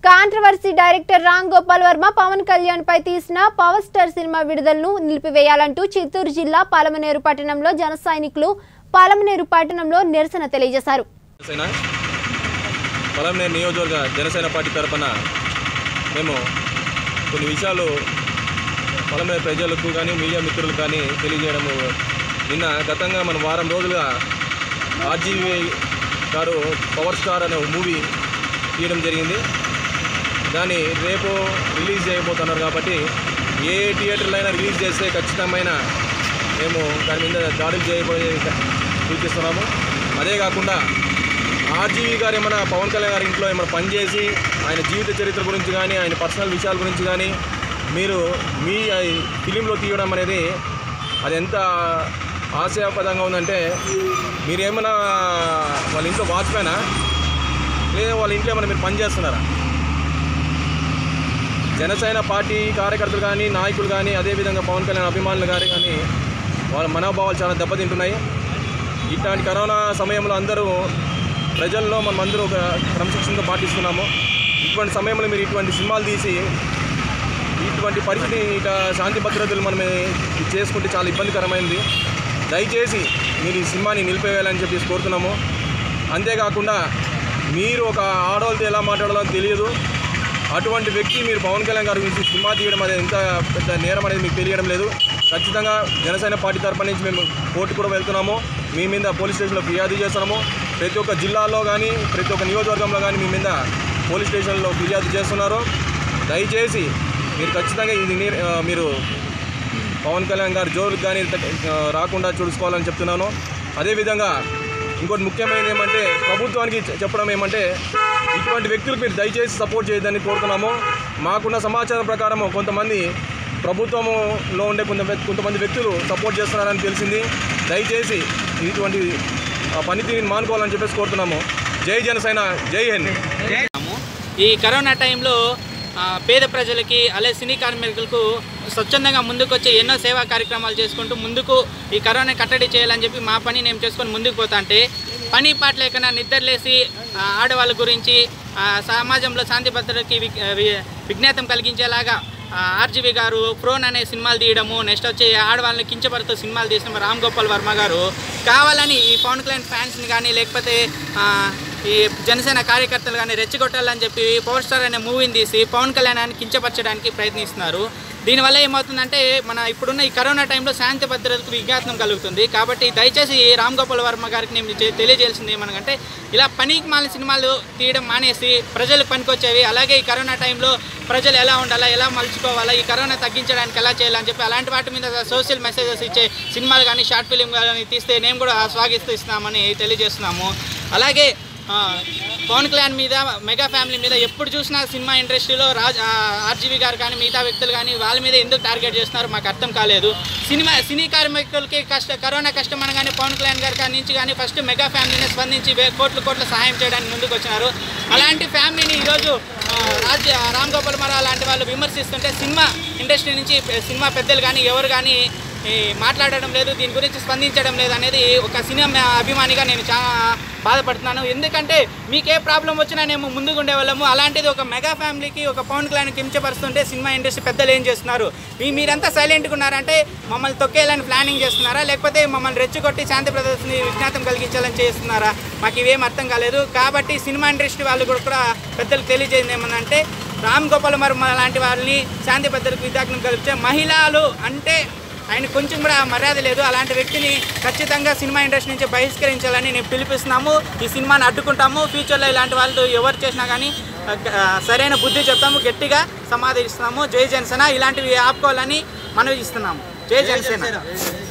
Controversy director Ram Gopal Varma Pawan Kalyan పై తీసిన power star cinema విడుదలను నిలిపివేయాలంటూ చిత్తూరు జిల్లా పాలమనేరు పట్టణంలో జన సైనికులు పాలమనేరు పట్టణంలో నిరసన తెలియజేశారు జనసేన పొలంనేరు నియోజకవర్గ జనసేన పార్టీ తరఫున మేము కొన్ని విషయాలు పొలంనేరు ప్రజలకు కానీ మీడియా మిత్రులకు కానీ తెలియజేయడము నిన్న గతంగా మనం వారం రోజులుగా ఆర్జీవీ గారు పవర్ స్టార్ అనే మూవీ తీయడం జరిగింది దాన్ని రేపు రిలీజ్ చేయబోతున్నారు కాబట్టి ఏ థియేటర్లో అయినా రిలీజ్ చేస్తే ఖచ్చితమైన మేము దాని మీద దాడులు చేయబోయే సూచిస్తున్నాము అదే కాకుండా ఆర్జీవీ గారు ఏమైనా పవన్ కళ్యాణ్ గారి ఇంట్లో ఏమైనా పనిచేసి ఆయన జీవిత చరిత్ర గురించి కానీ ఆయన పర్సనల్ విషయాల గురించి కానీ మీరు మీ ఫిలింలో తీయడం అనేది అది ఎంత ఆశయాపదంగా ఉందంటే మీరు ఏమైనా వాళ్ళ ఇంట్లో వాచ్మెనా లేదా వాళ్ళ ఇంట్లో ఏమైనా మీరు పని చేస్తున్నారా జనసేన పార్టీ కార్యకర్తలు కానీ నాయకులు కానీ అదేవిధంగా పవన్ కళ్యాణ్ అభిమానులు గారు కానీ వాళ్ళ మనోభావాలు చాలా దెబ్బతింటున్నాయి ఇట్లాంటి కరోనా సమయంలో అందరూ ప్రజల్లో మనం అందరూ ఒక క్రమశిక్షణతో పాటిస్తున్నాము ఇటువంటి సమయంలో మీరు ఇటువంటి సినిమాలు తీసి ఇటువంటి పరిస్థితి ఇక శాంతి భద్రతలు మనం ఇది చేసుకుంటే చాలా ఇబ్బందికరమైంది దయచేసి మీరు ఈ సినిమాని నిలిపేయాలని చెప్పేసి కోరుతున్నాము అంతేకాకుండా మీరు ఒక ఆడవాళ్ళతో ఎలా మాట్లాడాలో తెలియదు అటువంటి వ్యక్తి మీరు పవన్ కళ్యాణ్ గారి గురించి సినిమా తీయడం అనేది ఎంత పెద్ద నేరం అనేది మీకు తెలియడం లేదు ఖచ్చితంగా జనసేన పార్టీ తరఫు నుంచి మేము కోర్టు కూడా వెళ్తున్నాము మీ మీద పోలీస్ స్టేషన్లో ఫిర్యాదు చేస్తున్నాము ప్రతి ఒక్క జిల్లాలో కానీ ప్రతి ఒక్క నియోజకవర్గంలో కానీ మీ మీద పోలీస్ స్టేషన్లో ఫిర్యాదు చేస్తున్నారు దయచేసి మీరు ఖచ్చితంగా ఇది నీ- ఆ, మీరు పవన్ కళ్యాణ్ గారి జోలికి కానీ ఆ, రాకుండా చూసుకోవాలని చెప్తున్నాను అదేవిధంగా ఇంకోటి ముఖ్యమైనది ఏమంటే ప్రభుత్వానికి చె- చెప్పడం ఏమంటే ఇటువంటి వ్యక్తులకు మీరు దయచేసి సపోర్ట్ చేయదని కోరుతున్నాము మాకున్న సమాచారం ప్రకారం కొంతమంది ప్రభుత్వంలో ఉండే కొంత కొంతమంది వ్యక్తులు సపోర్ట్ చేస్తున్నారని తెలిసింది దయచేసి ఇటువంటి ఆ, పనితీరుని మానుకోవాలని చెప్పేసి కోరుతున్నాము జై జనసేన జై హింద్ చేస్తున్నాము. ఈ కరోనా టైంలో ఆ, పేద ప్రజలకి అలాగే సినీ కార్మికులకు స్వచ్ఛందంగా ముందుకు వచ్చి ఎన్నో సేవా కార్యక్రమాలు చేసుకుంటూ ముందుకు ఈ కరోనా కట్టడి చేయాలని చెప్పి మా పని నేను చేసుకొని ముందుకు పోతా అంటే పని పాట లేకుండా నిద్రలేసి ఆ, ఆడవాళ్ళ గురించి ఆ, సమాజంలో శాంతి భద్రతకి వి- వి- విజ్ఞాతం కలిగించేలాగా ఆర్జీవి గారు ప్రోన్ అనే సినిమాలు తీయడము నెక్స్ట్ వచ్చి ఆడవాళ్ళని కించపరుతూ సినిమాలు తీసిన రామ్ గోపాల్ వర్మ గారు కావాలని ఈ పవన్ కళ్యాణ్ ఫ్యాన్స్ని కానీ లేకపోతే ఆ, ఈ జనసేన కార్యకర్తలు కానీ రెచ్చగొట్టాలని చెప్పి పవర్ స్టార్ అనే మూవీని తీసి పవన్ కళ్యాణాన్ని కించపరచడానికి ప్రయత్నిస్తున్నారు దీనివల్ల ఏమవుతుందంటే మన ఇప్పుడున్న ఈ కరోనా టైంలో శాంతి భద్రతకు విజ్ఞాతం కలుగుతుంది కాబట్టి దయచేసి రామ్ గోపాల్ వర్మ గారికి నేను చె- తెలియజేయాల్సింది ఏమనగంటే ఇలా పనికి మాలిన సినిమాలు తీయడం మానేసి ప్రజలకు పనికొచ్చేవి అలాగే ఈ కరోనా టైంలో ప్రజలు ఎలా ఉండాలా ఎలా మలుచుకోవాలా ఈ కరోనా తగ్గించడానికి ఎలా చేయాలని చెప్పి అలాంటి వాటి మీద సోషల్ మెసేజెస్ ఇచ్చే సినిమాలు కానీ షార్ట్ ఫిలిం కానీ తీస్తే నేను కూడా స్వాగతిస్తూ ఇస్తున్నామని తెలియజేస్తున్నాము అలాగే ఆ, పవన్ కళ్యాణ్ మీద మెగా ఫ్యామిలీ మీద ఎప్పుడు చూసినా సినిమా ఇండస్ట్రీలో రాజ్ ఆ, ఆర్జీవి గారు కానీ మిగతా వ్యక్తులు కానీ వాళ్ళ మీద ఎందుకు టార్గెట్ చేస్తున్నారు మాకు అర్థం కాలేదు సినిమా సినీ కార్మికులకి కష్ట కరోనా కష్టం అనగానే పవన్ కళ్యాణ్ గారి కాడి నుంచి కానీ ఫస్ట్ మెగా ఫ్యామిలీని స్పందించి వే- కోట్ల కోట్ల సహాయం చేయడానికి ముందుకు వచ్చినారు అలాంటి ఫ్యామిలీని ఈరోజు ఆ, రాజ్య రామ్ గోపాల్ మరా లాంటి వాళ్ళు విమర్శిస్తుంటే సినిమా ఇండస్ట్రీ నుంచి పె- సినిమా పెద్దలు కానీ ఎవరు కానీ ఈ మాట్లాడడం లేదు దీని గురించి స్పందించడం లేదు అనేది ఒక సినిమా అభిమానిగా నేను చాలా బాధపడుతున్నాను ఎందుకంటే మీకు ఏ ప్రాబ్లం వచ్చినా నేను ముందుకు ఉండేవాళ్ళము అలాంటిది ఒక మెగా ఫ్యామిలీకి ఒక పవన్ కళ్యాణ్ కించపరుస్తుంటే సినిమా ఇండస్ట్రీ పెద్దలు ఏం చేస్తున్నారు మీ మీరంతా సైలెంట్గా ఉన్నారంటే మమ్మల్ని తొక్కేయాలని ప్లానింగ్ చేస్తున్నారా లేకపోతే మమ్మల్ని రెచ్చగొట్టి శాంతి ప్రదర్శన విజ్ఞాతం కలిగించాలని చేస్తున్నారా మాకు ఇవేం అర్థం కాలేదు కాబట్టి సినిమా ఇండస్ట్రీ వాళ్ళు కూడా కూడా పెద్దలకు తెలియజేయండి ఏమనంటే రామ్ గోపాల్ వర్మ లాంటి వాళ్ళని శాంతి భద్రతకు విజ్ఞాపనం కలిపితే మహిళలు అంటే ఆయన కొంచెం కూడా మర్యాద లేదు అలాంటి వ్యక్తిని ఖచ్చితంగా సినిమా ఇండస్ట్రీ నుంచి బహిష్కరించాలని నేను పిలిపిస్తున్నాము ఈ సినిమాని అడ్డుకుంటాము ఫ్యూచర్లో ఇలాంటి వాళ్ళు ఎవరు చేసినా కానీ ఆ, ఆ, సరైన బుద్ధి చెప్తాము గట్టిగా సమాధానిస్తున్నాము జై జనసేన ఇలాంటివి ఆపుకోవాలని మనవి ఇస్తున్నాము జై జనసేన